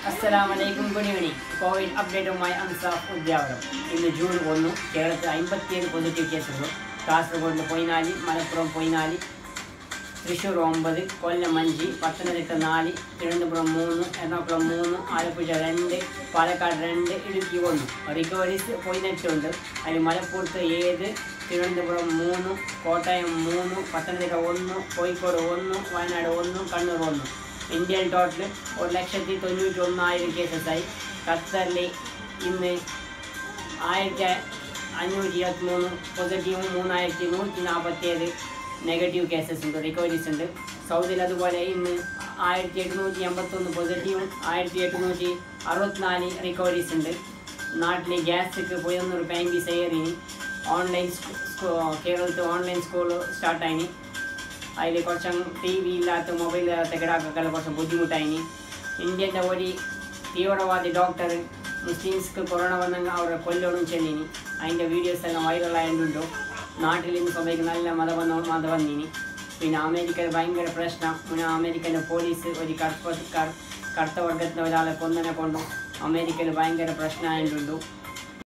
അസ്സലാമലൈക്കും good evening covid അപ്ഡേറ്റുമായി അൻസാഫ് ഉദ്യാവനം ഇന്ന് ജൂൺ ഒന്ന് കേരളത്തിൽ അമ്പത്തിയേഴ് പോസിറ്റീവ് കേസുകൾ കാസർഗോഡ് പതിനാല് മലപ്പുറം പതിനാല് തൃശ്ശൂർ ഒമ്പത് കൊല്ലം അഞ്ച് പത്തനംതിട്ട നാല് തിരുവനന്തപുരം മൂന്ന് എറണാകുളം മൂന്ന് ആലപ്പുഴ രണ്ട് പാലക്കാട് രണ്ട് ഇടുക്കി ഒന്ന് റിക്കവറീസ് പതിനെട്ടുണ്ട് അതിൽ മലപ്പുറത്ത് ഏഴ് തിരുവനന്തപുരം മൂന്ന് കോട്ടയം മൂന്ന് പത്തനംതിട്ട ഒന്ന് കോഴിക്കോട് ഒന്ന് വയനാട് ഒന്ന് കണ്ണൂർ ഒന്ന് ഇന്ത്യൻ ടോട്ടൽ ഒരു ലക്ഷത്തി തൊണ്ണൂറ്റി ഒന്നായിരം കേസസായി ഖത്തറിൽ ഇന്ന് ആയിരത്തി അഞ്ഞൂറ്റി ഇരുപത്തി മൂന്ന് പോസിറ്റീവും മൂന്നായിരത്തി നൂറ്റി നാൽപ്പത്തിയേഴ് നെഗറ്റീവ് കേസസ് ഉണ്ട് റിക്കവറീസ് ഉണ്ട് സൗദിയിൽ അതുപോലെ ഇന്ന് ആയിരത്തി എഴുന്നൂറ്റി എൺപത്തൊന്ന് പോസിറ്റീവും ആയിരത്തി എഴുന്നൂറ്റി അറുപത്തിനാല് റിക്കവറീസ് ഉണ്ട് നാട്ടിൽ ഗ്യാസ്ക്ക് പതിനൊന്ന് ബാങ്ക് സേറിന് ഓൺലൈൻ കേരളത്തിൽ ഓൺലൈൻ സ്കൂൾ സ്റ്റാർട്ടായിന് അതിൽ കുറച്ച് ടി വി ഇല്ലാത്ത മൊബൈൽ ഇല്ലാത്ത കിടാക്കൊക്കെ കുറച്ച് ബുദ്ധിമുട്ടായിന് ഇന്ത്യൻ്റെ ഒരു തീവ്രവാദി ഡോക്ടർ മുസ്ലിംസ്ക്ക് കൊറോണ വന്നെങ്കിൽ അവരെ കൊല്ലണം ചെല്ലിനി അതിൻ്റെ വീഡിയോസ് എല്ലാം വൈറലായിട്ടുണ്ടോ നാട്ടിൽ ഇന്ന് സ്വന്തം നല്ല മതബന്ധ മതബന്ധിനി പിന്നെ അമേരിക്കയിൽ ഭയങ്കര പ്രശ്നം പിന്നെ അമേരിക്കൻ്റെ പോലീസ് ഒരു കറുപ്പ കറുത്ത വർഗത്തിലെ ഒരാളെ കൊന്നനെ കൊണ്ടു അമേരിക്കയിൽ ഭയങ്കര പ്രശ്നമായിട്ടുണ്ടു